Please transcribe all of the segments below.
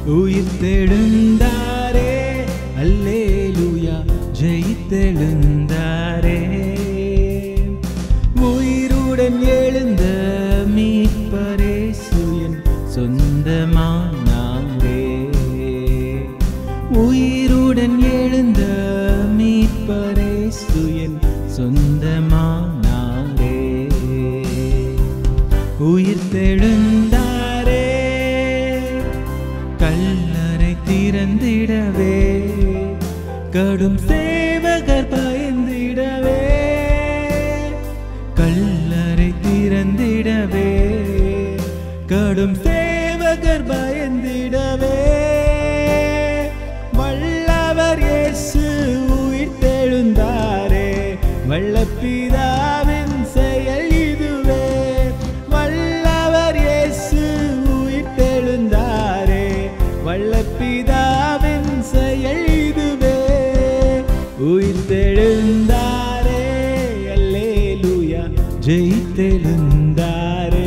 உயிர் தெழுந்தாரே அல்லேலூயா ஜெயித்தெழுந்தாரே உயிருடன் எழுந்த மீட்பரே சுயன் சொந்தமானாரே உயிருடன் எழுந்த மீட்பரே சுயன் சொந்தமானாரே உயிர் தெழுந்தாரே கல்லறை திறந்திடவே கடும் சேவகர் பயந்திடவே கல்லறை திறந்திடவே கடும் சேவகர் பயந்திடவே வல்லவர் இயேசு உயிர் தெழுந்தாரே வல்லப்பிதாவின் செயல் இதுவே வல்லவர் இயேசு உயிர் தெழுந்தாரே வல்லப்பிதாவின் செயல் இதுவே உயிர் தெழுந்தாரே அல்லேலூயா ஜெயித்தெழுந்தாரே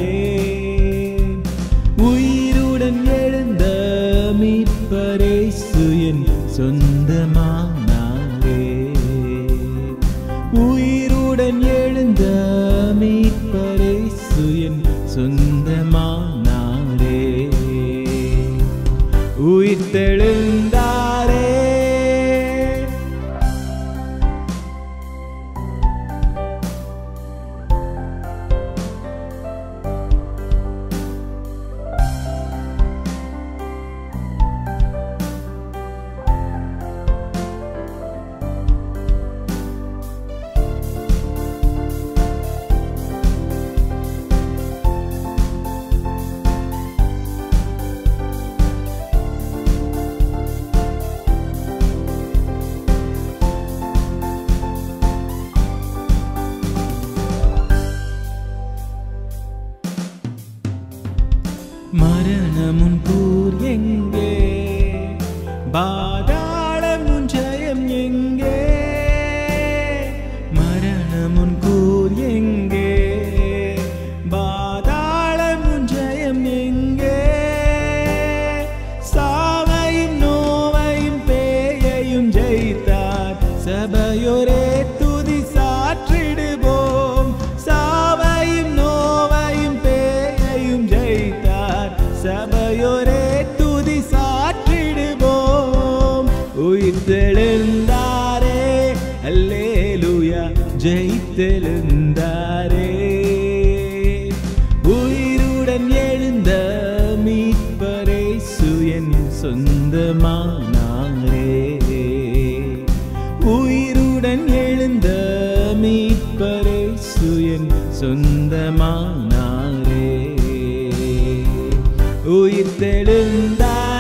உயிருடன் எழுந்த மீட்பரே சுயன் சொந்தமானாரே உயிருடன் எழுந்த மீட்பரே சுயன் சொந்தமானாரே உயிர் தெழுந்தாரே மரணமுன் கூர் எங்கே பாதாளமுன் ஜெயம் எங்கே மரணமுன் கூர் எங்கே பாதாளமுன் ஜெயம் எங்கே சாவையும் நோவையும் பேயையும் ஜெயித்தார் சபையோரே துதி சாற்றிடுவோம் சாவையும் நோவையும் பேயையும் ஜெயித்தார் சபையோரே துதி சாற்றிடுவோம் உயிர் தெழுந்தாரே அல்லேலூயா ஜெயித்தெழுந்தாரே உயிருடன் எழுந்த மீட்பரே சுயன் சொந்தமானாரே உயிருடன் எழுந்த மீட்பரே சுயன் சொந்தமானாரே உயிர் தெழுந்தாரே